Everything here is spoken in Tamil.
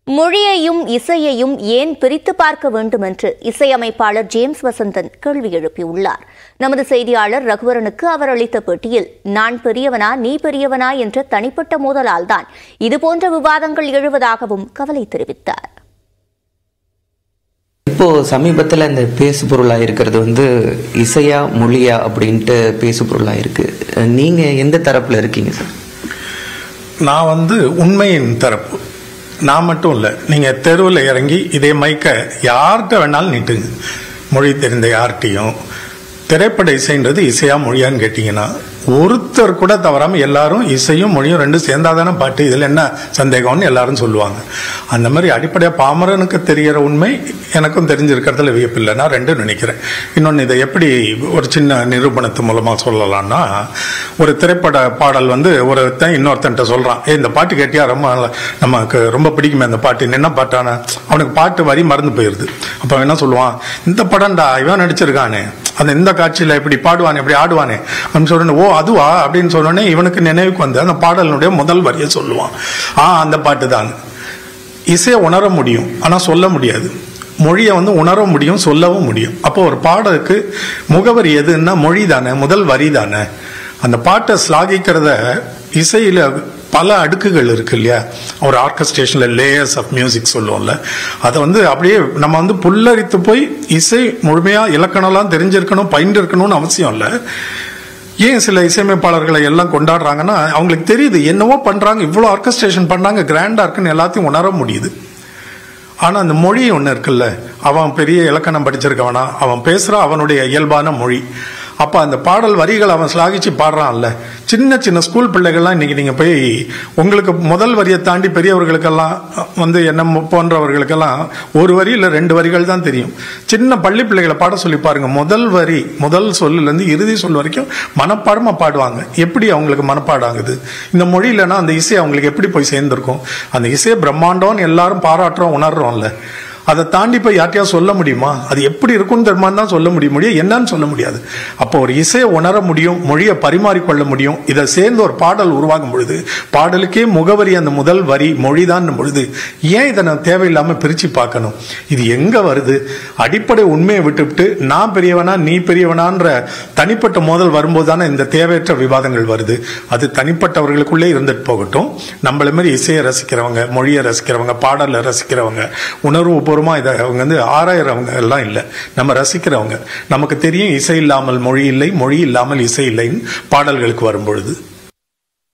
மொழியையும் இசையையும் ஏன் பிரித்து பார்க்க வேண்டும் என்று இசையமைப்பாளர் ஜேம்ஸ் வசந்தன் கேள்வி எழுப்பியுள்ளார் நமது செய்தியாளர் ரகுவரனுக்கு அவர் அளித்த பேட்டியில் நான் பெரியவனா நீ பெரியவனா என்ற தனிப்பட்ட மோதலால் தான் இதுபோன்ற விவாதங்கள் எழுவதாகவும் கவலை தெரிவித்தார் இப்போ சமீபத்தில் இந்த பேசு பொருளாக இருக்கிறது வந்து இசையா மொழியா அப்படின்ட்டு பேசு பொருளாக இருக்கு நீங்க எந்த தரப்புல இருக்கீங்க சார் நான் வந்து உண்மையின் தரப்பு நான் மட்டும் இல்லை நீங்கள் தெருவில் இறங்கி இதே மைக்கை யார்கிட்ட வேணாலும் நீட்டுங்க மொழி தெரிந்த யார்கிட்டையும் திரைப்பட இசைன்றது இசையா மொழியான்னு கேட்டிங்கன்னா ஒருத்தர் கூட தவறாமல் எல்லாரும் இசையும் மொழியும் ரெண்டும் சேர்ந்தாதானே பாட்டு இதில் என்ன சந்தேகம்னு எல்லாரும் சொல்லுவாங்க அந்த மாதிரி அடிப்படையாக பாமரனுக்கு தெரிகிற உண்மை எனக்கும் தெரிஞ்சிருக்கிறதுல வியப்பில்லை நான் ரெண்டும் நினைக்கிறேன் இன்னொன்று இதை எப்படி ஒரு சின்ன நிரூபணத்து மூலமாக சொல்லலாம்னா ஒரு திரைப்பட பாடல் வந்து ஒருத்தன் இன்னொருத்தன்ட்ட சொல்கிறான் ஏ இந்த பாட்டு கேட்டியா ரொம்ப நல்லா- நமக்கு ரொம்ப பிடிக்குமே அந்த பாட்டு என்ன பாட்டான அவனுக்கு பாட்டு வரி மறந்து போயிடுது அப்போ என்ன சொல்லுவான் இந்த படம்டா இவன் நடிச்சிருக்கானே அந்த இந்த காட்சியில் இப்படி பாடுவானே இப்படி ஆடுவானே அப்படின்னு சொல்றேன் ஓ அதுவா அப்படின்னு சொன்னோடனே இவனுக்கு நினைவுக்கு வந்து அந்த பாடலினுடைய முதல் வரியை சொல்லுவான் ஆ அந்த பாட்டு தான் இசையை உணர முடியும் ஆனால் சொல்ல முடியாது மொழியை வந்து உணர முடியும் சொல்லவும் முடியும் அப்போ ஒரு பாடலுக்கு முகவரி எதுன்னா மொழி தானே முதல் வரி தானே அந்த பாட்டை ஸ்லாகிக்கிறத இசையில பல அடுக்குகள் இருக்கு இல்லையா ஒரு ஆர்கஸ்ட்ரேஷன்ல லேயர்ஸ் ஆஃப் மியூசிக் சொல்லுவோம்ல அதை வந்து அப்படியே நம்ம வந்து புல்லரித்து போய் இசை முழுமையா இலக்கணம்லாம் தெரிஞ்சிருக்கணும் பயின்றிருக்கணும்னு அவசியம் இல்லை ஏன் சில இசையமைப்பாளர்களை எல்லாம் கொண்டாடுறாங்கன்னா அவங்களுக்கு தெரியுது என்னவோ பண்றாங்க இவ்வளோ ஆர்கஸ்ட்ரேஷன் பண்ணாங்க கிராண்டா இருக்குன்னு எல்லாத்தையும் உணர முடியுது ஆனா அந்த மொழி ஒன்று இருக்குல்ல அவன் பெரிய இலக்கணம் படிச்சிருக்கவனா அவன் பேசுற அவனுடைய இயல்பான மொழி அப்ப அந்த பாடல் வரிகள் அவன் ஸ்லாகிச்சு பாடுறான்ல சின்ன சின்ன ஸ்கூல் பிள்ளைகள்லாம் இன்னைக்கு நீங்க போய் உங்களுக்கு முதல் வரியை தாண்டி பெரியவர்களுக்கெல்லாம் வந்து என்ன போன்றவர்களுக்கெல்லாம் ஒரு வரி இல்ல ரெண்டு வரிகள் தான் தெரியும் சின்ன பள்ளி பிள்ளைகளை பாட சொல்லி பாருங்க முதல் வரி முதல் சொல்லுல இருந்து இறுதி சொல் வரைக்கும் மனப்பாடமா பாடுவாங்க எப்படி அவங்களுக்கு மனப்பாடம் ஆகுது இந்த மொழி இல்லைன்னா அந்த இசை அவங்களுக்கு எப்படி போய் சேர்ந்திருக்கும் அந்த இசையை பிரம்மாண்டம்னு எல்லாரும் பாராட்டுறோம் உணர்றோம்ல அதை தாண்டி போய் யார்ட்டையா சொல்ல முடியுமா அது எப்படி இருக்கும்னு தெரியுமான்னு தான் சொல்ல முடியும் முடியும் என்னன்னு சொல்ல முடியாது அப்போ ஒரு இசையை உணர முடியும் மொழியை பரிமாறிக்கொள்ள முடியும் இதை சேர்ந்து ஒரு பாடல் உருவாகும் பொழுது பாடலுக்கே முகவரி அந்த முதல் வரி மொழிதான் பொழுது ஏன் இதை நான் தேவையில்லாம பிரிச்சு பார்க்கணும் இது எங்க வருது அடிப்படை உண்மையை விட்டுவிட்டு நான் பெரியவனா நீ பெரியவனான்ற தனிப்பட்ட மோதல் வரும்போது தானே இந்த தேவையற்ற விவாதங்கள் வருது அது தனிப்பட்டவர்களுக்குள்ளே இருந்துட்டு போகட்டும் நம்மள மாதிரி இசையை ரசிக்கிறவங்க மொழியை ரசிக்கிறவங்க பாடலை ரசிக்கிறவங்க உணர்வு பூர்வமா இதை அவங்க வந்து ஆராயிறவங்க எல்லாம் இல்லை நம்ம ரசிக்கிறவங்க நமக்கு தெரியும் இசை இல்லாமல் மொழி இல்லை மொழி இல்லாமல் இசை இல்லைன்னு பாடல்களுக்கு வரும்பொழுது